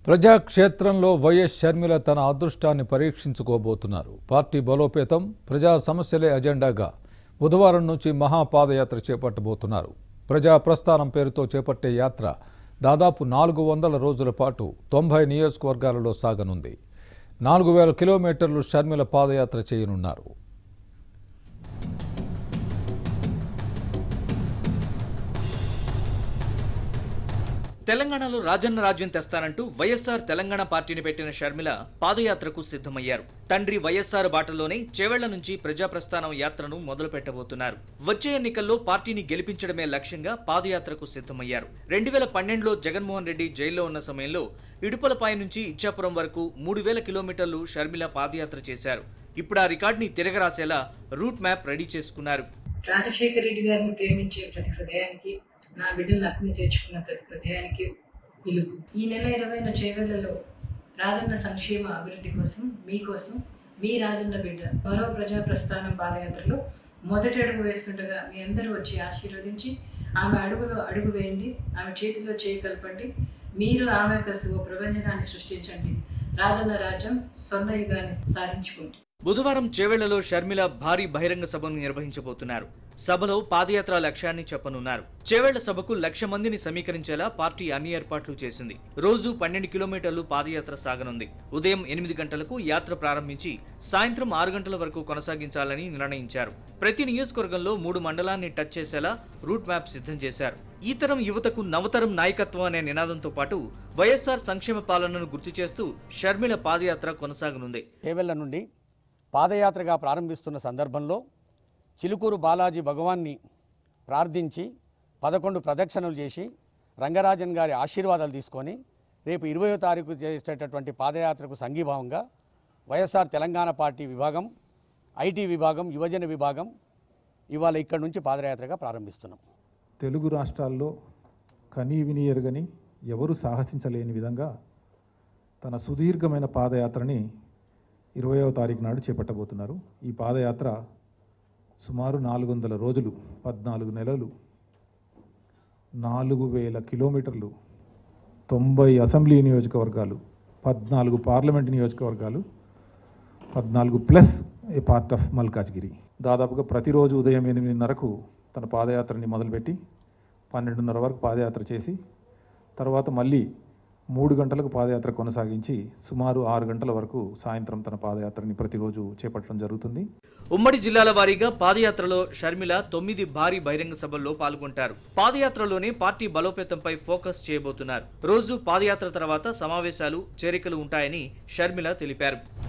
ప్రజాక్షేత్రంలో వైఎస్ షర్మిల తన అదృష్టాన్ని పరీక్షించుకోబోతున్నారు పార్టీ బలోపేతం ప్రజా సమస్యలే అజెండాగా బుధవారం నుంచి మహాపాదయాత్ర చేపట్టబోతున్నారు ప్రజా ప్రస్థానం పేరుతో చేపట్టే యాత్ర దాదాపు నాలుగు వందల రోజుల పాటు తొంభై నియోజకవర్గాలలో సాగనుంది నాలుగు వేల కిలోమీటర్లు షర్మిల పాదయాత్ర చేయనున్నారు తెలంగాణలో రాజన్న రాజ్యం తెస్తానంటూ వైఎస్ఆర్ తెలంగాణ పార్టీని పెట్టిన షర్మిల పాదయాత్రకు సిద్ధమయ్యారు తండ్రి వైఎస్ఆర్ బాటలోనే చేవెళ్ల నుంచి ప్రజాప్రస్థానం యాత్రను మొదలు పెట్టబోతున్నారు వచ్చే ఎన్నికల్లో పార్టీని గెలిపించడమే లక్ష్యంగా పాదయాత్రకు సిద్ధమయ్యారు రెండు వేల పన్నెండులో జగన్మోహన్ రెడ్డి జైల్లో ఉన్న సమయంలో ఇడుపలపాయ నుంచి ఇచ్చాపురం వరకు మూడు వేల కిలోమీటర్లు షర్మిల పాదయాత్ర చేశారు ఇప్పుడు ఆ రికార్డుని తిరగరాసేలా రూట్ మ్యాప్ రెడీ చేసుకున్నారు రాజశేఖర రెడ్డి గారిని ప్రేమించే ప్రతి హృదయానికి నా బిడ్డలను అక్కుని చేర్చుకున్న ప్రతి హృదయానికి పిలుపు ఈ నెల ఇరవైన చేవెళ్లలో రాజన్న సంక్షేమ అభివృద్ధి కోసం మీకోసం మీ రాజన్న బిడ్డ మరో ప్రజా ప్రస్థానం పాదయాత్రలో మొదటి అడుగు వేస్తుండగా మీ అందరూ వచ్చి ఆశీర్వదించి ఆమె అడుగులో అడుగు వేయండి ఆమె చేతిలో చేయి కలపండి మీరు ఆమె కలిసి ఓ ప్రపంచనాన్ని సృష్టించండి రాజన్న రాజ్యం స్వర్ణయుగాన్ని సాధించుకోండి బుధవారం చేవెళ్లలో షర్మిల భారీ బహిరంగ సభను నిర్వహించబోతున్నారు సభలో పాదయాత్ర లక్ష్యాన్ని చెప్పనున్నారు చేవెళ్ల సభకు లక్ష మందిని సమీకరించేలా పార్టీ అన్ని ఏర్పాట్లు చేసింది రోజు పన్నెండు కిలోమీటర్లు పాదయాత్ర సాగనుంది ఉదయం ఎనిమిది గంటలకు యాత్ర ప్రారంభించి సాయంత్రం ఆరు గంటల వరకు కొనసాగించాలని నిర్ణయించారు ప్రతి నియోజకవర్గంలో మూడు మండలాన్ని టచ్ చేసేలా రూట్ మ్యాప్ సిద్ధం చేశారు ఈ తరం యువతకు నవతరం నాయకత్వం అనే నినాదంతో పాటు వైఎస్ఆర్ సంక్షేమ పాలనను గుర్తు చేస్తూ షర్మిల పాదయాత్ర కొనసాగనుంది చేవెళ్ల నుండి పాదయాత్రగా ప్రారంభిస్తున్న సందర్భంలో చిలుకూరు బాలాజీ భగవాన్ని ప్రార్థించి పదకొండు ప్రదక్షిణలు చేసి రంగరాజన్ గారి ఆశీర్వాదాలు తీసుకొని రేపు ఇరవయో తారీఖు చేసేటటువంటి పాదయాత్రకు సంఘీభావంగా వైఎస్ఆర్ తెలంగాణ పార్టీ విభాగం ఐటీ విభాగం యువజన విభాగం ఇవాళ ఇక్కడి నుంచి పాదయాత్రగా ప్రారంభిస్తున్నాం తెలుగు రాష్ట్రాల్లో కనీ విని ఎరుగని ఎవరు సాహసించలేని విధంగా తన సుదీర్ఘమైన పాదయాత్రని ఇరవయవ తారీఖు నాడు చేపట్టబోతున్నారు ఈ పాదయాత్ర సుమారు నాలుగు వందల రోజులు పద్నాలుగు నెలలు నాలుగు వేల కిలోమీటర్లు తొంభై అసెంబ్లీ నియోజకవర్గాలు పద్నాలుగు పార్లమెంట్ నియోజకవర్గాలు పద్నాలుగు plus a part of Malkajgiri దాదాపుగా ప్రతిరోజు ఉదయం ఎనిమిదిన్నరకు తన పాదయాత్రని మొదలుపెట్టి పన్నెండున్నర వరకు పాదయాత్ర చేసి తర్వాత మళ్ళీ మూడు గంటలకు పాదయాత్ర కొనసాగించి సుమారు ఆరు గంటల వరకు సాయంత్రం తన పాదయాత్రని ప్రతిరోజు చేపట్టడం జరుగుతుంది ఉమ్మడి జిల్లాల వారీగా పాదయాత్రలో షర్మిల తొమ్మిది భారీ బహిరంగ సభల్లో పాల్గొంటారు పాదయాత్రలోనే పార్టీ బలోపేతంపై ఫోకస్ చేయబోతున్నారు రోజు పాదయాత్ర తర్వాత సమావేశాలు చేరికలు ఉంటాయని షర్మిల తెలిపారు